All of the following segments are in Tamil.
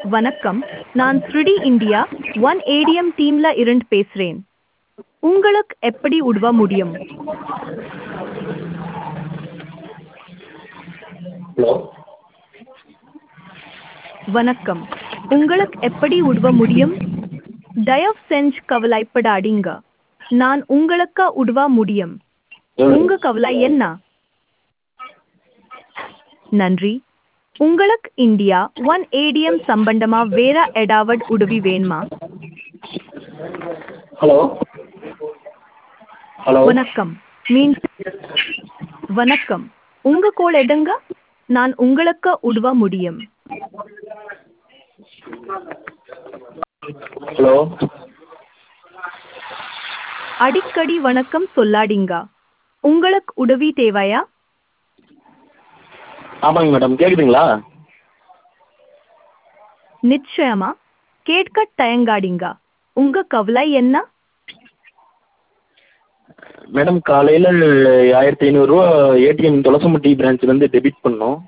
வணக்கம் நான் ஸ்ருடி இந்தியா ஒன் ஏடிஎம் டீம்ல இருந்து பேசுறேன் உங்களுக்கு எப்படி உதவ முடியும் ஹலோ வணக்கம் உங்களுக்கு எப்படி உதவ முடியும் தயவு செஞ்சு கவலைப்படாதீங்க நான் உங்களுக்கு உதவ முடியும் உங்க கவலை என்ன நன்றி உங்களுக்கு இந்தியா ஒன் ஏடிஎம் சம்பந்தமா வேற ஏதாவது உதவி வேணுமா ஹலோ ஹலோ வணக்கம் மீன் வணக்கம் உங்க கோல் எடுங்க நான் உங்களுக்கு உதவ முடியும் ஹலோ அடிக்கடி வணக்கம் சொல்லாதீங்க உங்களுக்கு உதவி தேவையா ஆமாங்க மேடம் கேட்குதுங்களா நிச்சயமா கேட்க தயங்காதீங்க உங்க கவலை என்ன மேடம் காலையில் ஆயிரத்தி ஐநூறுரூவா ஏடிஎம் தொலசம்பட்டி பிரான்ச்லேருந்து டெபிட் பண்ணோம்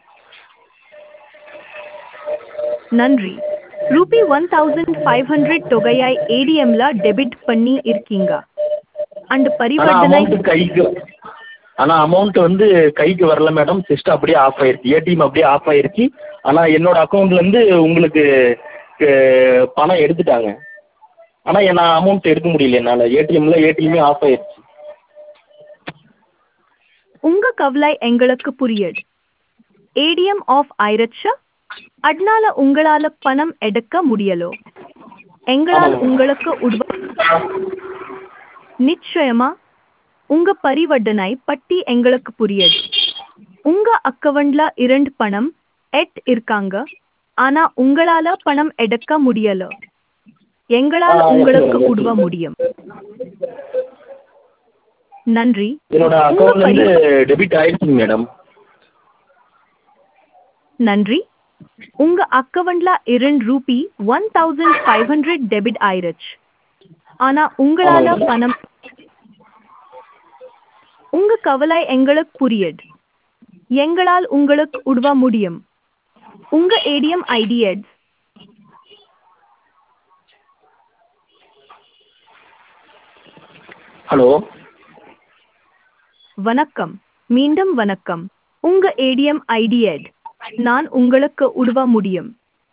நன்றி rupee one thousand five hundred தொகையாய் ஏடிஎம்ல டெபிட் பண்ணி இருக்கீங்க அண்ட் ஆனால் பரிவர்த்தனை அமௌண்ட்டு கைக்கு ஆனால் அமௌண்ட் வந்து கைக்கு வரல மேடம் சிஸ்டம் அப்படியே ஆஃப் ஆயிருச்சு ஏடிஎம் அப்படியே ஆஃப் ஆயிருச்சு ஆனால் என்னோட அக்கௌண்ட்லேருந்து உங்களுக்கு அஹ், பணம் எடுத்துட்டாங்க ஆனால் நான் அமௌண்ட் எடுக்க முடியல என்னால் ஏடிஎம்மில் ஏடிஎம்மே ஆஃப் ஆயிருச்சு உங்க கவலை எங்களுக்கு புரியுது ஏடிஎம் ஆஃப் ஆயிருச்சா அதனால உங்களால பணம் எடுக்க முடியலோ எங்களால் ஆமாங்க. உங்களுக்கு உதவ நிச்சயமா உங்க பரிவர்த்தனை பட்டி எங்களுக்கு புரியுது உங்க அக்கவுண்ட்ல இரண்டு பணம் எட் இருக்காங்க ஆனா உங்களால பணம் எடுக்க முடியல எங்களால் ஆ, yes, உங்களுக்கு madam, yes, உதவ madam. முடியும் நன்றி என்னோட உங்க அக்கௌண்ட்லேருந்து பரி- டெபிட் ஆயிடுச்சுங்க மேடம் நன்றி உங்க அக்கவுண்ட்ல இரண்டு rupee one thousand five hundred debit ஆயிருச்சு ஆனா உங்களால ஆமாங்க. பணம் உங்க கவலை எங்களுக்கு புரியுது எங்களால் உங்களுக்கு உதவ முடியும் உங்க ஏடிஎம் ஐடி எட்ஸ் ஹலோ வணக்கம் மீண்டும் வணக்கம் உங்க ஏடிஎம் ஐடி எட் நான் உங்களுக்கு உதவ முடியும்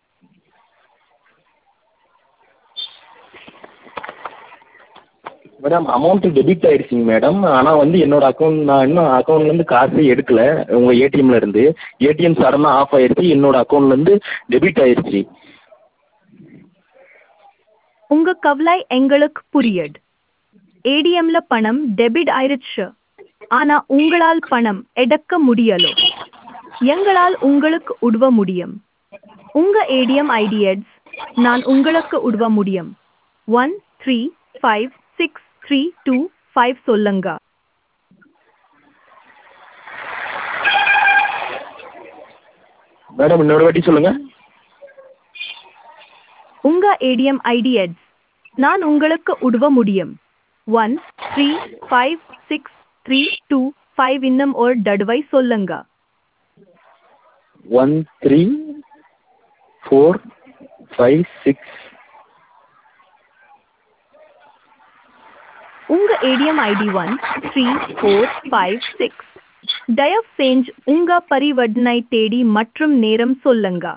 மேடம் அமௌண்ட்டு டெபிட் ஆயிடுச்சுங்க மேடம் ஆனால் வந்து என்னோட அக்கௌண்ட் நான் இன்னும் அக்கௌண்ட்லேருந்து காசே எடுக்கல உங்கள் ஏடிஎம்ல இருந்து ஏடிஎம் சடனாக ஆஃப் ஆயிருச்சு என்னோட அக்கௌண்ட்லேருந்து டெபிட் ஆயிருச்சு உங்க கவலை எங்களுக்கு புரியுது ஏடிஎம்ல பணம் டெபிட் ஆயிருச்சு ஆனா உங்களால் பணம் எடுக்க முடியலோ எங்களால் உங்களுக்கு உதவ முடியும் உங்க ஏடிஎம் ஐடி எட்ஸ் நான் உங்களுக்கு உதவ முடியும் one three five six three two five சொல்லுங்க மேடம் இன்னொரு வாட்டி சொல்லுங்கள் உங்க ஏடிஎம் ஐடி எட்ஸ் நான் உங்களுக்கு உதவ முடியும் one three five six three two five இன்னும் ஒரு தடவை சொல்லுங்க one three four five six உங்க ATM ID one three four five six தயவு செஞ்சு உங்க பரிவர்த்தனை தேதி மற்றும் நேரம் சொல்லுங்க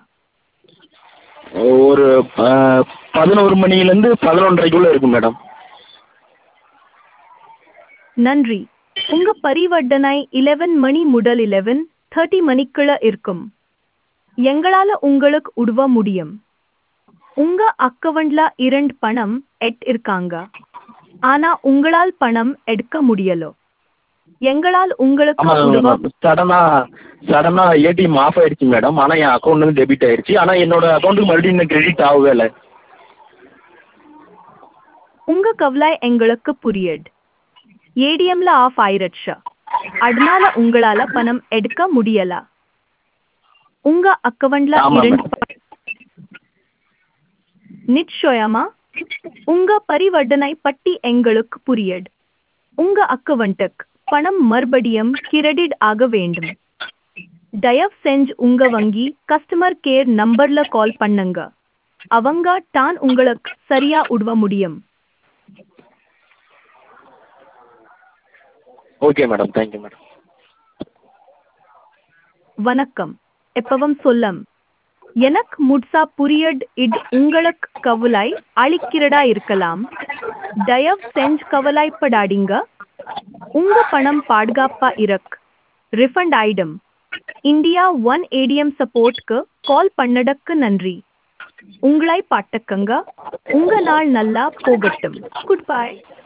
ஒரு அஹ், பதினோரு மணிலேருந்து பதினொன்றரைக்குள்ளே இருக்கும் மேடம் நன்றி உங்க பரிவர்த்தனை 11 மணி முதல் 11 தேர்ட்டி மணிக்குள்ள இருக்கும் எங்களால உங்களுக்கு உதவ முடியும் உங்க அக்கவுண்ட்ல இரண்டு பணம் எட் இருக்காங்க ஆனா உங்களால் பணம் எடுக்க முடியலோ எங்களால் உங்களுக்கு உதவ ஆமாம் சடனாக சடனாக ஏடிஎம் ஆஃப் ஆயிடுச்சு மேடம் ஆனால் என் அக்கௌண்ட்லேருந்து டெபிட் ஆயிடுச்சு ஆனால் என்னோட அக்கௌண்ட்டுக்கு மறுபடியும் இன்னும் கிரெடிட் ஆகவே இல்லை உங்க கவலை எங்களுக்கு புரியுது ஏடிஎம்ல ஆஃப் ஆயிருச்சு அதனால உங்களால பணம் எடுக்க முடியல உங்க அக்கவுண்ட்ல ஆமா, இரண்டு நிச்சயமா உங்க பரிவர்த்தனை பட்டி எங்களுக்கு புரியுது உங்க அக்கவுண்ட்டுக்கு பணம் மறுபடியும் கிரெடிட் ஆக வேண்டும் தயவு செஞ்சு உங்க வங்கி கஸ்டமர் கேர் நம்பர்ல கால் பண்ணுங்க அவங்க தான் உங்களுக்கு சரியா உதவ முடியும் ஓகே மேடம் தேங்க்யூ மேடம் வணக்கம் எப்பவும் சொல்லம் எனக்கு முட்சா புரியட் இட் உங்களுக்கு கவலை அளிக்கிறதா இருக்கலாம் தயவு செஞ்சு கவலைப்படாதீங்க உங்க பணம் பாதுகாப்பா இருக்கு ரிஃபண்ட் ஆயிடும் இந்தியா ஒன் ஏடிஎம் சப்போர்ட்க்கு கால் பண்ணடக்கு நன்றி உங்களை பாட்டக்கங்க உங்க நாள் நல்லா போகட்டும் குட் பை